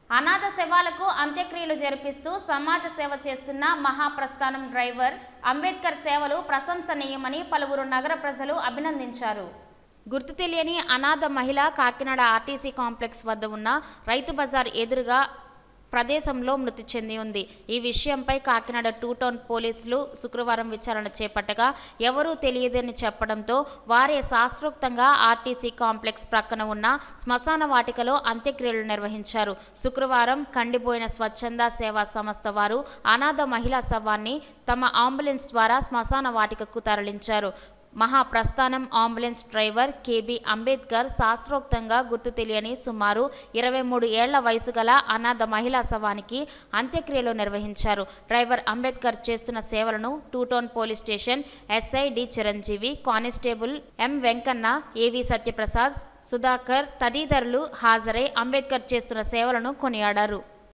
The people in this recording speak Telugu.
అనాథ శవాలకు అంత్యక్రియలు జరిపిస్తూ సమాజ సేవ చేస్తున్న మహాప్రస్థానం డ్రైవర్ అంబేద్కర్ సేవలు ప్రశంసనీయమని పలువురు నగర ప్రజలు అభినందించారు గుర్తు తెలియని అనాథ మహిళ కాకినాడ ఆర్టీసీ కాంప్లెక్స్ వద్ద ఉన్న రైతు బజార్ ఎదురుగా ప్రదేశంలో మృతి చెంది ఉంది ఈ విషయంపై కాకినాడ టూ టౌన్ పోలీసులు శుక్రవారం విచారణ చేపట్టగా ఎవరూ తెలియదని చెప్పడంతో వారే శాస్త్రోక్తంగా ఆర్టీసీ కాంప్లెక్స్ ప్రక్కన ఉన్న శ్మశాన వాటికలో అంత్యక్రియలు నిర్వహించారు శుక్రవారం కండిపోయిన స్వచ్ఛంద సేవా సంస్థ వారు అనాథ మహిళా శవాన్ని తమ అంబులెన్స్ ద్వారా శ్మశాన వాటికకు తరలించారు Mahaprasthanam ambulance driver KB Ambedkar శాస్త్రోక్తంగా గుర్తు తెలియని సుమారు ఇరవై మూడు ఏళ్ల వయసు గల అనాథ మహిళా శవానికి అంత్యక్రియలు నిర్వహించారు డ్రైవర్ అంబేద్కర్ చేస్తున్న సేవలను two town police station SI D Chiranjeevi constable M Venkanna AV Satyaprasad Sudhakar తదితరులు హాజరై అంబేద్కర్ చేస్తున్న సేవలను కొనియాడారు